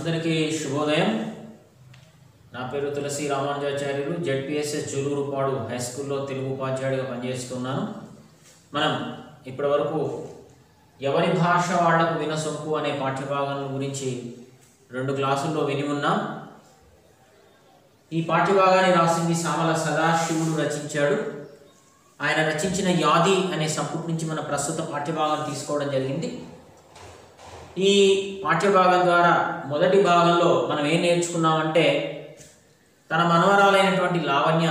అందరికీ శుభోదయం నా పేరు తులసి రామానుజాచార్యులు జెడ్పిఎస్ఎస్ జూలూరుపాడు హై స్కూల్లో తెలుగు ఉపాధ్యాయుడిగా పనిచేస్తున్నాను మనం ఇప్పటివరకు ఎవరి భాష వాళ్లకు వినసొంపు అనే పాఠ్యభాగం గురించి రెండు క్లాసుల్లో విని ఉన్నాం ఈ పాఠ్యభాగాన్ని రాసింది సామల సదాశివుడు రచించాడు ఆయన రచించిన యాది అనే సంపుటి నుంచి మన ప్రస్తుత పాఠ్యభాగం తీసుకోవడం జరిగింది ఈ పాఠ్యభాగం ద్వారా మొదటి భాగంలో మనం ఏం నేర్చుకున్నామంటే తన మనవరాలైనటువంటి లావణ్య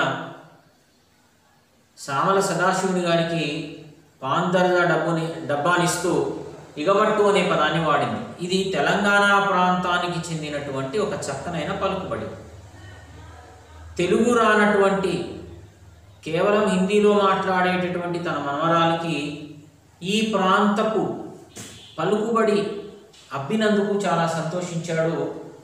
సామల సదాశివుని గారికి పాందర్ద డబ్బుని డబ్బానిస్తూ ఇగబట్టు అనే పదాన్ని వాడింది ఇది తెలంగాణ ప్రాంతానికి చెందినటువంటి ఒక చక్కనైన పలుకుబడి తెలుగు రానటువంటి కేవలం హిందీలో మాట్లాడేటటువంటి తన మనవరాలికి ఈ ప్రాంతపు పలుకుబడి అబ్బినందుకు చాలా సంతోషించాడు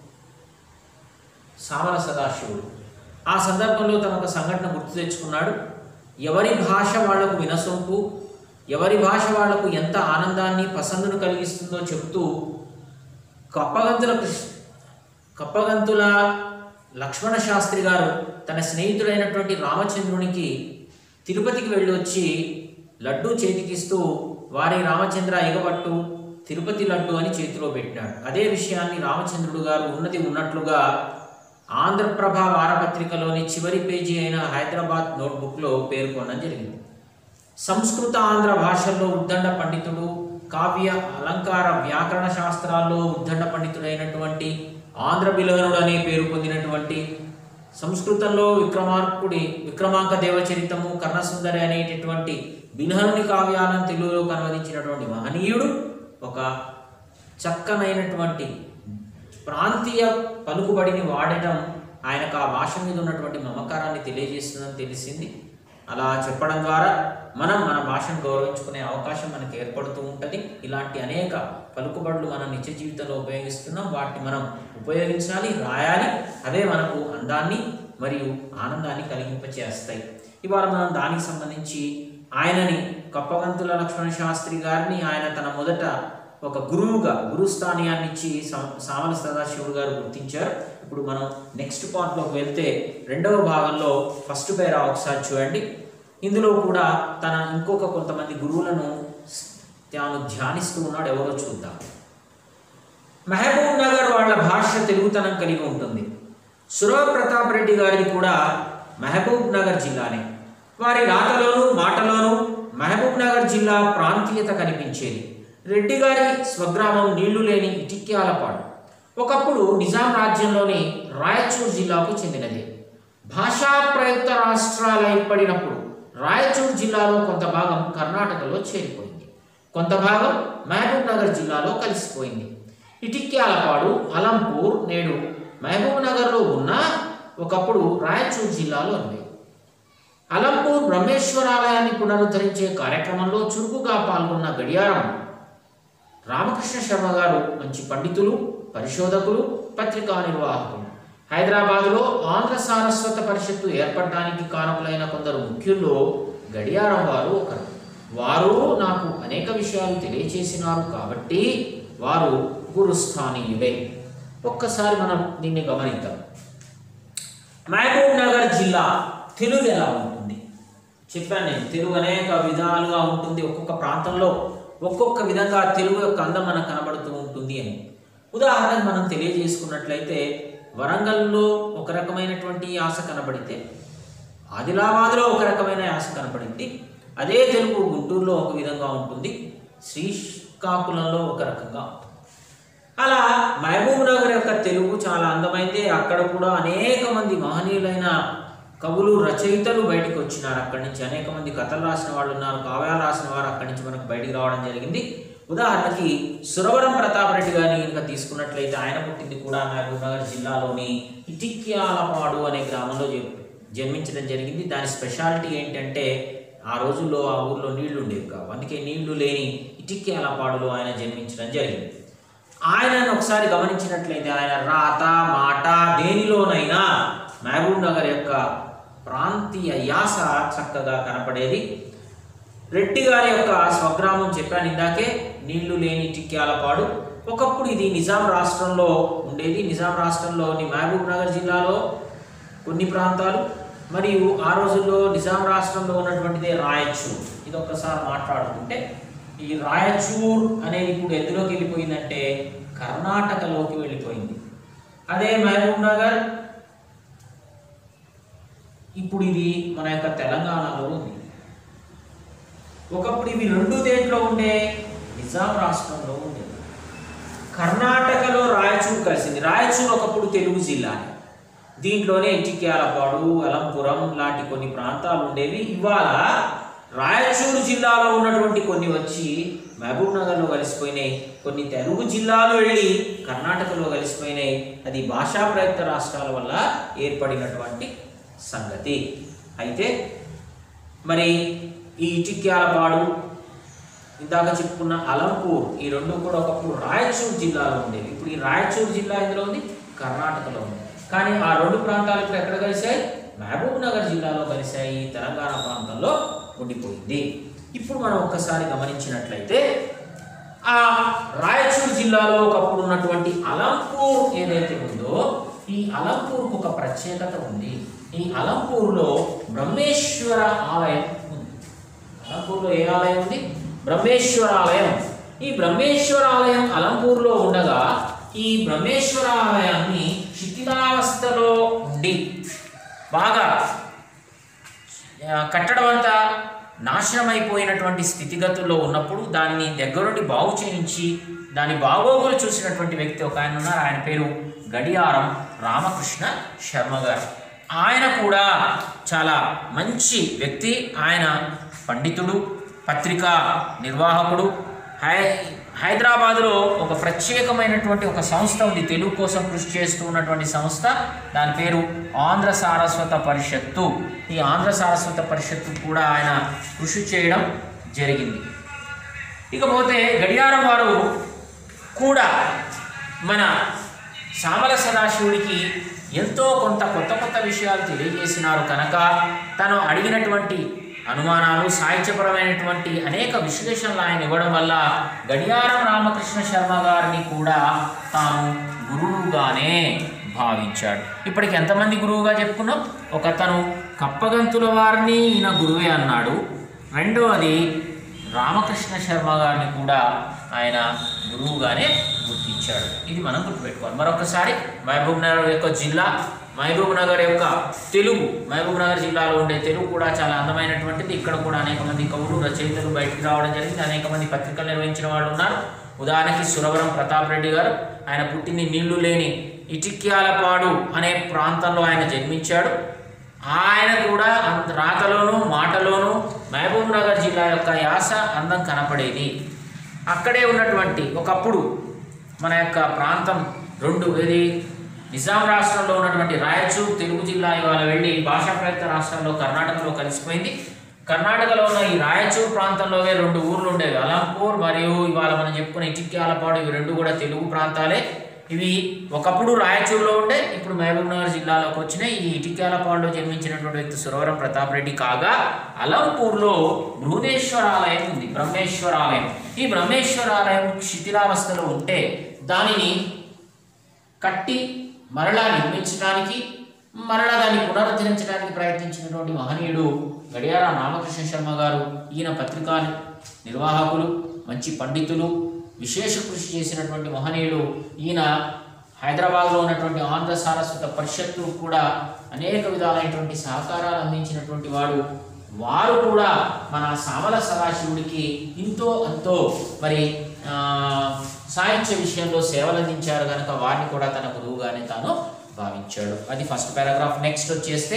సామల సదాశివుడు ఆ సందర్భంలో తన ఒక సంఘటన గుర్తు తెచ్చుకున్నాడు ఎవరి భాష వాళ్లకు వినసొంపు ఎవరి భాష వాళ్లకు ఎంత ఆనందాన్ని పసందును కలిగిస్తుందో చెప్తూ కప్పగంతుల కృష్ణ కప్పగంతుల లక్ష్మణ శాస్త్రి గారు తన స్నేహితుడైనటువంటి రామచంద్రునికి తిరుపతికి వెళ్ళి వచ్చి లడ్డు చేతికిస్తూ వారి రామచంద్ర ఎగబట్టు తిరుపతి లడ్డు అని చేతిలో పెట్టినాడు అదే విషయాన్ని రామచంద్రుడు గారు ఉన్నది ఉన్నట్లుగా ఆంధ్రప్రభ వారపత్రికలోని చివరి పేజీ అయిన హైదరాబాద్ నోట్బుక్లో పేర్కొనడం జరిగింది సంస్కృత ఆంధ్ర భాషల్లో ఉద్దండ పండితుడు కావ్య అలంకార వ్యాకరణ శాస్త్రాల్లో ఉద్దండ పండితుడైనటువంటి ఆంధ్ర బిలహనుడు అనే పేరు పొందినటువంటి సంస్కృతంలో విక్రమార్కుడి విక్రమాంక దేవచరితము కర్ణసుందరి అనేటటువంటి బిలహనుని కావ్యాలను తెలుగులోకి అనువదించినటువంటి మహనీయుడు ఒక చక్కనైనటువంటి ప్రాంతీయ పలుకుబడిని వాడటం ఆయనకు ఆ భాష మీద ఉన్నటువంటి మమకారాన్ని తెలియజేస్తుందని తెలిసింది అలా చెప్పడం ద్వారా మనం మన భాషను గౌరవించుకునే అవకాశం మనకు ఏర్పడుతూ ఉంటుంది ఇలాంటి అనేక పలుకుబడులు మన నిత్య జీవితంలో ఉపయోగిస్తున్నాం వాటిని మనం ఉపయోగించాలి రాయాలి అవే మనకు అందాన్ని మరియు ఆనందాన్ని కలిగింపచేస్తాయి ఇవాళ మనం దానికి సంబంధించి ఆయనని కప్పగంతుల లక్ష్మణ శాస్త్రి గారిని ఆయన తన మొదట ఒక గురువుగా గురుస్థానీయాన్ని ఇచ్చి సా- సామల సదాశివుడు గారు గుర్తించారు ఇప్పుడు మనం నెక్స్ట్ పార్ట్లోకి వెళ్తే రెండవ భాగంలో ఫస్ట్ పేరా ఒకసారి చూడండి ఇందులో కూడా తన ఇంకొక కొంతమంది గురువులను స్- తాను ధ్యానిస్తూ ఉన్నాడు ఎవరో చూద్దాం మహబూబ్ నగర్ వాళ్ళ భాష తెలుగుతనం కలిగి ఉంటుంది సురవ ప్రతాప్ రెడ్డి గారిది కూడా మహబూబ్ నగర్ జిల్లానే వారి రాతలోను మాటలోను మహబూబ్ నగర్ జిల్లా ప్రాంతీయత కనిపించేది రెడ్డి గారి స్వగ్రామం నీళ్లు లేని ఇటిక్యాలపాడు ఒకప్పుడు నిజాం రాజ్యంలోని రాయచూర్ జిల్లాకు చెందినది భాషా ప్రయుక్త రాష్ట్రాలు ఏర్పడినప్పుడు రాయచూర్ జిల్లాలో కొంత భాగం కర్ణాటకలో చేరిపోయింది కొంత భాగం మహబూబ్ నగర్ జిల్లాలో కలిసిపోయింది ఇటిక్యాలపాడు అలంపూర్ నేడు మహబూబ్ నగర్లో ఉన్న ఒకప్పుడు రాయచూర్ జిల్లాలో ఉంది అలంపూర్ బ్రహ్మేశ్వరాలయాన్ని పునరుద్ధరించే కార్యక్రమంలో చురుకుగా పాల్గొన్న గడియారం రామకృష్ణ శర్మ గారు మంచి పండితులు పరిశోధకులు పత్రికా నిర్వాహకులు హైదరాబాదులో ఆంధ్ర సారస్వత పరిషత్తు ఏర్పడడానికి కారకులైన కొందరు ముఖ్యుల్లో గడియారం వారు ఒకరు వారు నాకు అనేక విషయాలు తెలియచేసినారు కాబట్టి వారు గురుస్థానీయులే ఒక్కసారి మనం దీన్ని గమనిద్దాం మహబూబ్ నగర్ జిల్లా తెలుగు ఎలా ఉంటుంది చెప్పాను నేను తెలుగు అనేక విధాలుగా ఉంటుంది ఒక్కొక్క ప్రాంతంలో ఒక్కొక్క విధంగా తెలుగు యొక్క అందం మనకు కనబడుతూ ఉంటుంది అని ఉదాహరణకు మనం తెలియజేసుకున్నట్లయితే వరంగల్లో ఒక రకమైనటువంటి యాస కనబడితే ఆదిలాబాద్లో ఒక రకమైన యాస కనబడింది అదే తెలుగు గుంటూరులో ఒక విధంగా ఉంటుంది శ్రీకాకుళంలో ఒక రకంగా ఉంటుంది అలా మహబూబ్ నగర్ యొక్క తెలుగు చాలా అందమైంది అక్కడ కూడా అనేక మంది మహనీయులైన కవులు రచయితలు బయటికి వచ్చినారు అక్కడి నుంచి అనేక మంది కథలు రాసిన వాళ్ళు ఉన్నారు కావ్యాలు రాసిన వారు అక్కడి నుంచి మనకు బయటికి రావడం జరిగింది ఉదాహరణకి సురవరం ప్రతాప్ రెడ్డి గారిని కనుక తీసుకున్నట్లయితే ఆయన పుట్టింది కూడా మహబూబ్ నగర్ జిల్లాలోని ఇటిక్యాలపాడు అనే గ్రామంలో జ- జన్మించడం జరిగింది దాని స్పెషాలిటీ ఏంటంటే ఆ రోజుల్లో ఆ ఊర్లో నీళ్లు ఉండేవి కావు అందుకే నీళ్లు లేని ఇటిక్యాలపాడులో ఆయన జన్మించడం జరిగింది ఆయనను ఒకసారి గమనించినట్లయితే ఆయన రాత మాట దేనిలోనైనా మహబూబ్ నగర్ యొక్క ప్రాంతీయ యాస చక్కగా కనపడేది రెడ్డి గారి యొక్క స్వగ్రామం చెప్పాను ఇందాకే నీళ్లు లేని టిక్యాలపాడు ఒకప్పుడు ఇది నిజాం రాష్ట్రంలో ఉండేది నిజాం రాష్ట్రంలోని మహబూబ్ నగర్ జిల్లాలో కొన్ని ప్రాంతాలు మరియు ఆ రోజుల్లో నిజాం రాష్ట్రంలో ఉన్నటువంటిదే రాయచూర్ ఇది ఒక్కసారి మాట్లాడుకుంటే ఈ రాయచూర్ అనేది ఇప్పుడు ఎందులోకి వెళ్ళిపోయిందంటే కర్ణాటకలోకి వెళ్ళిపోయింది అదే మహబూబ్ నగర్ ఇప్పుడు ఇది మన యొక్క తెలంగాణలో ఉంది ఒకప్పుడు ఇవి రెండు దేంట్లో ఉండే నిజాం రాష్ట్రంలో ఉండేది కర్ణాటకలో రాయచూర్ కలిసింది రాయచూర్ ఒకప్పుడు తెలుగు జిల్లా దీంట్లోనే ఇటిక్యాలపాడు అలంపురం లాంటి కొన్ని ప్రాంతాలు ఉండేవి ఇవాళ రాయచూరు జిల్లాలో ఉన్నటువంటి కొన్ని వచ్చి మహబూబ్ నగర్లో కలిసిపోయినాయి కొన్ని తెలుగు జిల్లాలు వెళ్ళి కర్ణాటకలో కలిసిపోయినాయి అది భాషా ప్రయుక్త రాష్ట్రాల వల్ల ఏర్పడినటువంటి సంగతి అయితే మరి ఈ ఇటిక్యాలపాడు ఇందాక చెప్పుకున్న అలంపూర్ ఈ రెండు కూడా ఒకప్పుడు రాయచూర్ జిల్లాలో ఉండేవి ఇప్పుడు ఈ రాయచూర్ జిల్లా ఎందులో ఉంది కర్ణాటకలో ఉంది కానీ ఆ రెండు ప్రాంతాలు ఇప్పుడు ఎక్కడ కలిశాయి మహబూబ్ నగర్ జిల్లాలో కలిశాయి తెలంగాణ ప్రాంతంలో ఉండిపోయింది ఇప్పుడు మనం ఒక్కసారి గమనించినట్లయితే ఆ రాయచూర్ జిల్లాలో ఒకప్పుడు ఉన్నటువంటి అలంపూర్ ఏదైతే ఉందో ఈ అలంపూర్కు ఒక ప్రత్యేకత ఉంది ఈ అలంపూర్లో బ్రహ్మేశ్వర ఆలయం ఉంది అలంపూర్లో ఏ ఆలయం ఉంది బ్రహ్మేశ్వర ఆలయం ఈ బ్రహ్మేశ్వర ఆలయం అలంపూర్లో ఉండగా ఈ బ్రహ్మేశ్వర ఆలయాన్ని శిథిలావస్థలో ఉండి బాగా ఆ, కట్టడం అంతా నాశనమైపోయినటువంటి స్థితిగతుల్లో ఉన్నప్పుడు దాన్ని దగ్గరుండి బాగు చేయించి దాని బాగోగులు చూసినటువంటి వ్యక్తి ఒక ఆయన ఉన్నారు ఆయన పేరు గడియారం రామకృష్ణ శర్మ గారు ఆయన కూడా చాలా మంచి వ్యక్తి ఆయన పండితుడు పత్రికా నిర్వాహకుడు హై హైదరాబాదులో ఒక ప్రత్యేకమైనటువంటి ఒక సంస్థ ఉంది తెలుగు కోసం కృషి చేస్తూ ఉన్నటువంటి సంస్థ దాని పేరు ఆంధ్ర సారస్వత పరిషత్తు ఈ ఆంధ్ర సారస్వత పరిషత్తు కూడా ఆయన కృషి చేయడం జరిగింది ఇకపోతే గడియారం వారు కూడా మన శ్యామల సదాశివుడికి ఎంతో కొంత కొత్త కొత్త విషయాలు తెలియజేసినారు కనుక తను అడిగినటువంటి అనుమానాలు సాహిత్యపరమైనటువంటి అనేక విశ్లేషణలు ఆయన ఇవ్వడం వల్ల గడియారం రామకృష్ణ శర్మ గారిని కూడా తాను గురువుగానే భావించాడు ఇప్పటికి ఎంతమంది గురువుగా చెప్పుకున్నాం ఒకతను కప్పగంతుల వారిని ఈయన గురువే అన్నాడు రెండవది రామకృష్ణ శర్మ గారిని కూడా ఆయన గురువుగానే గుర్తించాడు ఇది మనం గుర్తుపెట్టుకోవాలి మరొకసారి మహబూబ్ నగర్ యొక్క జిల్లా మహబూబ్ నగర్ యొక్క తెలుగు మహబూబ్ నగర్ జిల్లాలో ఉండే తెలుగు కూడా చాలా అందమైనటువంటిది ఇక్కడ కూడా అనేక మంది కవులు రచయితలు బయటికి రావడం జరిగింది అనేక మంది పత్రికలు నిర్వహించిన వాళ్ళు ఉన్నారు ఉదాహరణకి సురవరం ప్రతాప్ రెడ్డి గారు ఆయన పుట్టింది నీళ్లు లేని ఇటిక్యాలపాడు అనే ప్రాంతంలో ఆయన జన్మించాడు ఆయన కూడా అంత రాతలోను మాటలోను మహబూబ్ నగర్ జిల్లా యొక్క యాస అందం కనపడేది అక్కడే ఉన్నటువంటి ఒకప్పుడు మన యొక్క ప్రాంతం రెండు ఏది నిజాం రాష్ట్రంలో ఉన్నటువంటి రాయచూర్ తెలుగు జిల్లా ఇవాళ వెళ్ళి భాషా ప్రయుక్త రాష్ట్రంలో కర్ణాటకలో కలిసిపోయింది కర్ణాటకలో ఉన్న ఈ రాయచూర్ ప్రాంతంలోనే రెండు ఊర్లు ఉండేవి అలంపూర్ మరియు ఇవాళ మనం చెప్పుకున్న ఇటిక్యాలపాడు ఇవి రెండు కూడా తెలుగు ప్రాంతాలే ఇవి ఒకప్పుడు రాయచూరులో ఉండే ఇప్పుడు మహబూబ్ నగర్ జిల్లాలోకి వచ్చినాయి ఈ ఇటిక్యాలపాడులో జన్మించినటువంటి వ్యక్తి సురవరం ప్రతాప్ రెడ్డి కాగా అలంపూర్లో బృహదేశ్వర ఆలయం ఉంది బ్రహ్మేశ్వర ఆలయం ఈ బ్రహ్మేశ్వర ఆలయం శిథిలావస్థలో ఉంటే దానిని కట్టి మరలా నిర్మించడానికి మరలా దాన్ని పునరుద్ధరించడానికి ప్రయత్నించినటువంటి మహనీయుడు గడియార రామకృష్ణ శర్మ గారు ఈయన పత్రికా నిర్వాహకులు మంచి పండితులు విశేష కృషి చేసినటువంటి మహనీయుడు ఈయన హైదరాబాద్లో ఉన్నటువంటి ఆంధ్ర సారస్వత పరిషత్తు కూడా అనేక విధాలైనటువంటి సహకారాలు అందించినటువంటి వాడు వారు కూడా మన సామల సదాశివుడికి ఇంతో అంతో మరి ఆ, సాహిత్య విషయంలో సేవలు అందించారు కనుక వారిని కూడా తన గురువుగానే తాను భావించాడు అది ఫస్ట్ పారాగ్రాఫ్ నెక్స్ట్ వచ్చేస్తే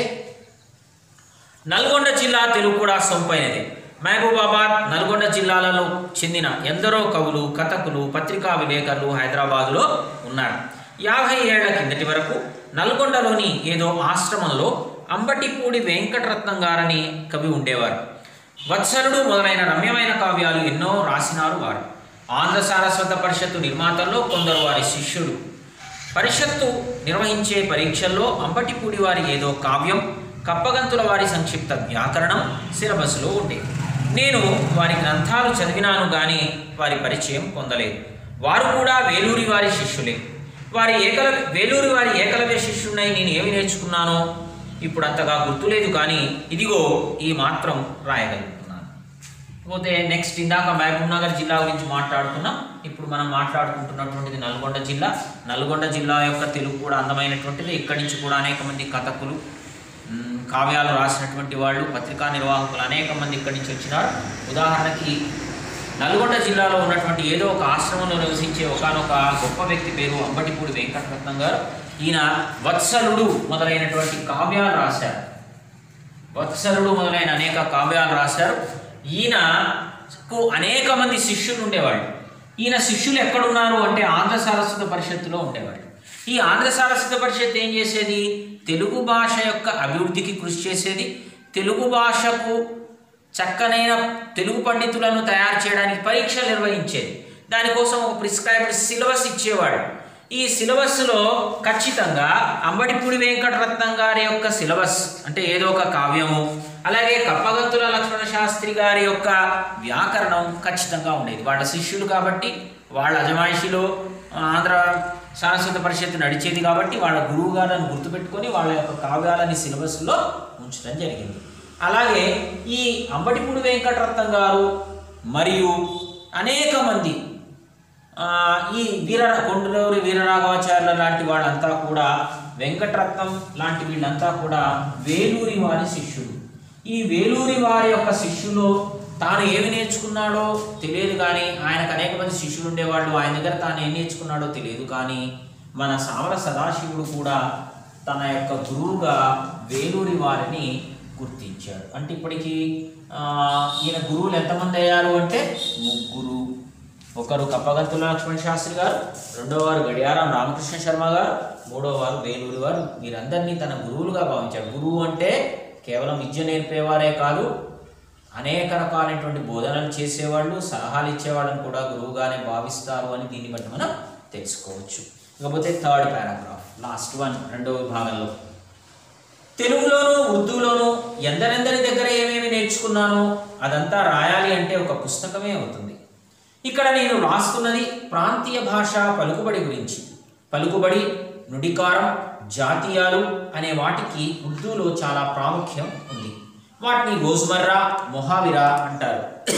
నల్గొండ జిల్లా తెలుగు కూడా సొంపైనది మహబూబాబాద్ నల్గొండ జిల్లాలలో చెందిన ఎందరో కవులు కథకులు పత్రికా విలేకరులు హైదరాబాదులో ఉన్నారు యాభై ఏళ్ల కిందటి వరకు నల్గొండలోని ఏదో ఆశ్రమంలో అంబటిపూడి వెంకటరత్నం గారని కవి ఉండేవారు వత్సలుడు మొదలైన రమ్యమైన కావ్యాలు ఎన్నో రాసినారు వారు ఆంధ్ర సారస్వత పరిషత్తు నిర్మాతల్లో కొందరు వారి శిష్యుడు పరిషత్తు నిర్వహించే పరీక్షల్లో అంబటిపూడి వారి ఏదో కావ్యం కప్పగంతుల వారి సంక్షిప్త వ్యాకరణం సిలబస్లో ఉండేది నేను వారి గ్రంథాలు చదివినాను కానీ వారి పరిచయం పొందలేదు వారు కూడా వేలూరి వారి శిష్యులే వారి ఏకల వేలూరి వారి ఏకలవ్య శిష్యుడినై నేను ఏమి నేర్చుకున్నానో ఇప్పుడు అంతగా గుర్తులేదు కానీ ఇదిగో ఈ మాత్రం రాయగలుగుతున్నాను పోతే నెక్స్ట్ ఇందాక మహబూబ్ నగర్ జిల్లా గురించి మాట్లాడుతున్నాం ఇప్పుడు మనం మాట్లాడుకుంటున్నటువంటిది నల్గొండ జిల్లా నల్గొండ జిల్లా యొక్క తెలుగు కూడా అందమైనటువంటిది ఇక్కడి నుంచి కూడా అనేక మంది కథకులు మ్, కావ్యాలు రాసినటువంటి వాళ్ళు పత్రికా నిర్వాహకులు అనేక మంది ఇక్కడి నుంచి వచ్చినారు ఉదాహరణకి నల్గొండ జిల్లాలో ఉన్నటువంటి ఏదో ఒక ఆశ్రమంలో నివసించే ఒకనొక గొప్ప వ్యక్తి పేరు అంబటిపూడి వెంకటరత్నం గారు ఈయన వత్సలుడు మొదలైనటువంటి కావ్యాలు రాశారు వత్సలుడు మొదలైన అనేక కావ్యాలు రాశారు ఈయనకు అనేక మంది శిష్యులు ఉండేవాళ్ళు ఈయన శిష్యులు ఎక్కడున్నారు అంటే ఆంధ్ర సారస్వత పరిషత్తులో ఉండేవాళ్ళు ఈ ఆంధ్ర సారస్వత పరిషత్ ఏం చేసేది తెలుగు భాష యొక్క అభివృద్ధికి కృషి చేసేది తెలుగు భాషకు చక్కనైన తెలుగు పండితులను తయారు చేయడానికి పరీక్షలు నిర్వహించేది దానికోసం ఒక ప్రిస్క్రైబ్డ్ సిలబస్ ఇచ్చేవాడు ఈ సిలబస్లో ఖచ్చితంగా అంబటిపూడి వెంకటరత్నం గారి యొక్క సిలబస్ అంటే ఏదో ఒక కావ్యము అలాగే కప్పగంతుల లక్ష్మణ శాస్త్రి గారి యొక్క వ్యాకరణం ఖచ్చితంగా ఉండేది వాళ్ళ శిష్యులు కాబట్టి వాళ్ళ అజమాయిషిలో ఆంధ్ర సారస్వత పరిషత్తు నడిచేది కాబట్టి వాళ్ళ గురువు గారిని గుర్తుపెట్టుకొని వాళ్ళ యొక్క కావ్యాలని సిలబస్లో ఉంచడం జరిగింది అలాగే ఈ అంబటిపూడి వెంకటరత్నం గారు మరియు అనేక మంది ఆ, ఈ వీర కొండలూరి వీరరాఘవాచార్యుల లాంటి వాళ్ళంతా కూడా వెంకటరత్నం లాంటి వీళ్ళంతా కూడా వేలూరి వారి శిష్యులు ఈ వేలూరి వారి యొక్క శిష్యులు తాను ఏమి నేర్చుకున్నాడో తెలియదు కానీ ఆయనకు అనేక మంది శిష్యులు ఉండేవాళ్ళు ఆయన దగ్గర తాను ఏం నేర్చుకున్నాడో తెలియదు కానీ మన సామల సదాశివుడు కూడా తన యొక్క గురువుగా వేలూరి వారిని గుర్తించాడు అంటే ఇప్పటికీ ఆ, ఈయన గురువులు ఎంతమంది అయ్యారు అంటే ముగ్గురు ఒకరు కప్పగంతుల లక్ష్మణ శాస్త్రి గారు రెండో వారు గడియారం రామకృష్ణ శర్మ గారు మూడో వారు వేలూరి వారు వీరందరినీ తన గురువులుగా భావించాడు గురువు అంటే కేవలం విద్య నేర్పేవారే కాదు అనేక రకాలైనటువంటి బోధనలు చేసేవాళ్ళు సలహాలు ఇచ్చేవాళ్ళని కూడా గురువుగానే భావిస్తారు అని దీన్ని బట్టి మనం తెలుసుకోవచ్చు ఇకపోతే థర్డ్ పారాగ్రాఫ్ లాస్ట్ వన్ రెండవ విభాగంలో తెలుగులోను ఉర్దూలోను ఎందరెందరి దగ్గర ఏమేమి నేర్చుకున్నానో అదంతా రాయాలి అంటే ఒక పుస్తకమే అవుతుంది ఇక్కడ నేను రాస్తున్నది ప్రాంతీయ భాష పలుకుబడి గురించి పలుకుబడి నుడికారం జాతీయాలు అనే వాటికి ఉర్దూలో చాలా ప్రాముఖ్యం ఉంది వాటిని రోజ్మర్రా మొహావిరా అంటారు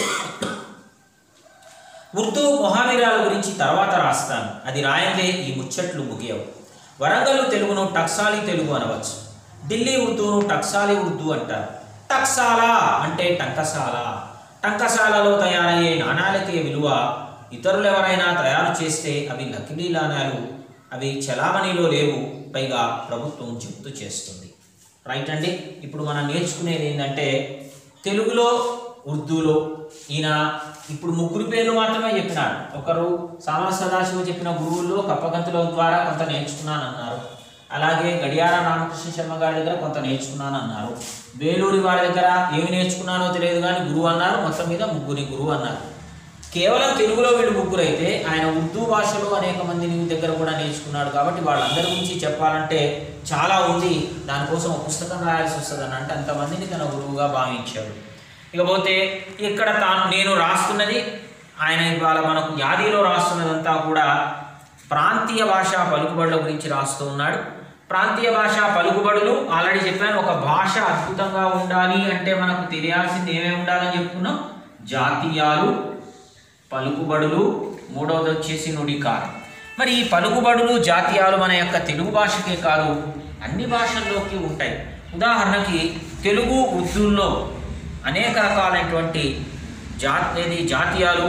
ఉర్దూ మొహావిరాల గురించి తర్వాత రాస్తాను అది రాయందే ఈ ముచ్చట్లు ముగియవు వరంగల్ తెలుగును టక్సాలి తెలుగు అనవచ్చు ఢిల్లీ ఉర్దూను టక్సాలి ఉర్దూ అంటారు టక్సాలా అంటే టంకసాల టంకసాలలో తయారయ్యే నాణాలకే విలువ ఇతరులు ఎవరైనా తయారు చేస్తే అవి నకిలీ నాణాలు అవి చలామణిలో లేవు పైగా ప్రభుత్వం జప్తు చేస్తుంది రైట్ అండి ఇప్పుడు మనం నేర్చుకునేది ఏంటంటే తెలుగులో ఉర్దూలో ఈయన ఇప్పుడు ముగ్గురు పేర్లు మాత్రమే చెప్పినాడు ఒకరు సామల సదాశివ చెప్పిన గురువుల్లో కప్పగంతుల ద్వారా కొంత నేర్చుకున్నానన్నారు అలాగే గడియార రామకృష్ణ శర్మ గారి దగ్గర కొంత నేర్చుకున్నానన్నారు వేలూరి వారి దగ్గర ఏమి నేర్చుకున్నానో తెలియదు కానీ గురువు అన్నారు మొత్తం మీద ముగ్గురి గురువు అన్నారు కేవలం తెలుగులో వీళ్ళు ముగ్గురు అయితే ఆయన ఉర్దూ భాషలో అనేక మందిని దగ్గర కూడా నేర్చుకున్నాడు కాబట్టి వాళ్ళందరి గురించి చెప్పాలంటే చాలా ఉంది దానికోసం ఒక పుస్తకం రాయాల్సి వస్తుంది అని అంటే అంతమందిని తన గురువుగా భావించాడు ఇకపోతే ఇక్కడ తాను నేను రాస్తున్నది ఆయన ఇవాళ మనకు యాదిలో రాస్తున్నదంతా కూడా ప్రాంతీయ భాష పలుకుబడుల గురించి రాస్తూ ఉన్నాడు ప్రాంతీయ భాష పలుకుబడులు ఆల్రెడీ చెప్పాను ఒక భాష అద్భుతంగా ఉండాలి అంటే మనకు తెలియాల్సింది ఏమేమి ఉండాలని చెప్పుకున్నాం జాతీయాలు పలుకుబడులు మూడవది వచ్చేసి నుడికారం మరి ఈ పలుకుబడులు జాతీయాలు మన యొక్క తెలుగు భాషకే కాదు అన్ని భాషల్లోకి ఉంటాయి ఉదాహరణకి తెలుగు ఉర్దూల్లో అనేక రకాలైనటువంటి జాతి జాతీయాలు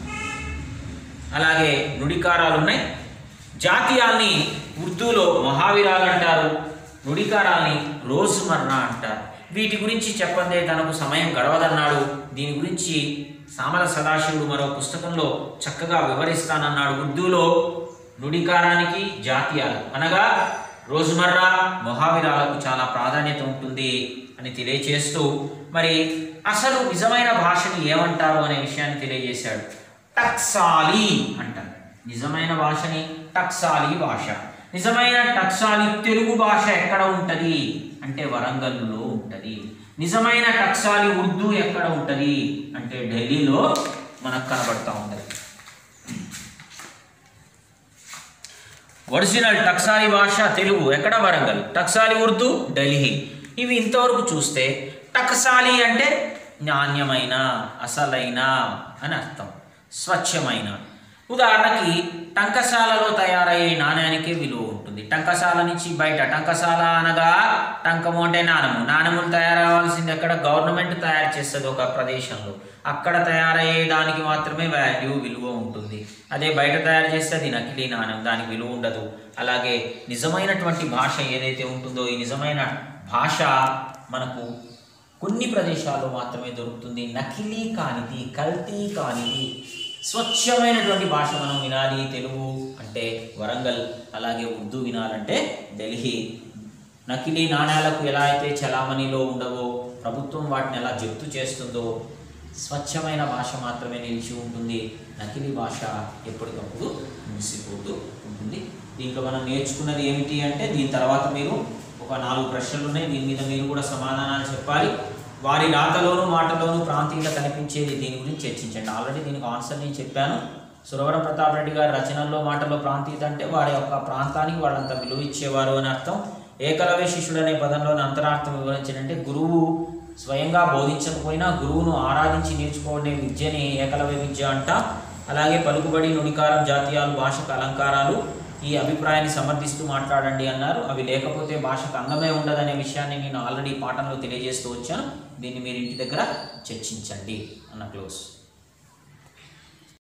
అలాగే నుడికారాలు ఉన్నాయి జాతీయాల్ని ఉర్దూలో మహావీరాలు అంటారు నుడికారాల్ని రోజుమర్రా అంటారు వీటి గురించి చెప్పందే తనకు సమయం గడవదన్నాడు దీని గురించి సామల సదాశివుడు మరో పుస్తకంలో చక్కగా వివరిస్తానన్నాడు ఉర్దూలో నుడికారానికి జాతీయాలు అనగా రోజుమర్రా మొహావిరాలకు చాలా ప్రాధాన్యత ఉంటుంది అని తెలియచేస్తూ మరి అసలు నిజమైన భాషని ఏమంటారు అనే విషయాన్ని తెలియజేశాడు టక్సాలి అంటారు నిజమైన భాషని టక్సాలి భాష నిజమైన టక్సాలి తెలుగు భాష ఎక్కడ ఉంటది అంటే వరంగల్లో ఉంటది నిజమైన టక్సాలి ఉర్దూ ఎక్కడ ఉంటది అంటే ఢిల్లీలో మనకు కనబడతా ఉంటది ఒరిజినల్ టక్సాలి భాష తెలుగు ఎక్కడ వరంగల్ టక్సాలి ఉర్దూ ఢిల్లీ ఇవి ఇంతవరకు చూస్తే టక్సాలి అంటే నాణ్యమైన అసలైన అని అర్థం స్వచ్ఛమైన ఉదాహరణకి టంకశాలలో తయారయ్యే నాణ్యానికే విలువ ఉంటుంది టంకశాల నుంచి బయట టంకశాల అనగా టంకము అంటే నాణము నాణములు తయారవ్వాల్సింది ఎక్కడ గవర్నమెంట్ తయారు చేస్తుంది ఒక ప్రదేశంలో అక్కడ తయారయ్యే దానికి మాత్రమే వాల్యూ విలువ ఉంటుంది అదే బయట తయారు చేస్తే అది నకిలీ నాణ్యం దానికి విలువ ఉండదు అలాగే నిజమైనటువంటి భాష ఏదైతే ఉంటుందో ఈ నిజమైన భాష మనకు కొన్ని ప్రదేశాల్లో మాత్రమే దొరుకుతుంది నకిలీ కానిది కల్తీ కానిది స్వచ్ఛమైనటువంటి భాష మనం వినాలి తెలుగు అంటే వరంగల్ అలాగే ఉర్దూ వినాలంటే ఢిల్లీ నకిలీ నాణ్యాలకు ఎలా అయితే చలామణిలో ఉండవో ప్రభుత్వం వాటిని ఎలా జప్తు చేస్తుందో స్వచ్ఛమైన భాష మాత్రమే నిలిచి ఉంటుంది నకిలీ భాష ఎప్పటికప్పుడు ముగిసిపోతూ ఉంటుంది దీంట్లో మనం నేర్చుకున్నది ఏమిటి అంటే దీని తర్వాత మీరు ఒక నాలుగు ప్రశ్నలు ఉన్నాయి దీని మీద మీరు కూడా సమాధానాలు చెప్పాలి వారి రాతలోను మాటలోను ప్రాంతీయత కనిపించేది దీని గురించి చర్చించండి ఆల్రెడీ దీనికి ఆన్సర్ నేను చెప్పాను సురవరం ప్రతాప్ రెడ్డి గారి రచనల్లో మాటల్లో ప్రాంతీయత అంటే వారి యొక్క ప్రాంతానికి వాళ్ళంత విలువ ఇచ్చేవారు అని అర్థం ఏకలవ్య శిష్యుడు అనే పదంలోని అంతరార్థం వివరించడంటే గురువు స్వయంగా బోధించకపోయినా గురువును ఆరాధించి నేర్చుకోవడే విద్యని ఏకలవ్య విద్య అంట అలాగే పలుకుబడి నుడికారం జాతీయాలు భాషకు అలంకారాలు ఈ అభిప్రాయాన్ని సమర్థిస్తూ మాట్లాడండి అన్నారు అవి లేకపోతే భాషకు అందమే ఉండదనే విషయాన్ని నేను ఆల్రెడీ పాఠంలో తెలియజేస్తూ వచ్చాను దీన్ని మీరు ఇంటి దగ్గర చర్చించండి అన్న క్లోజ్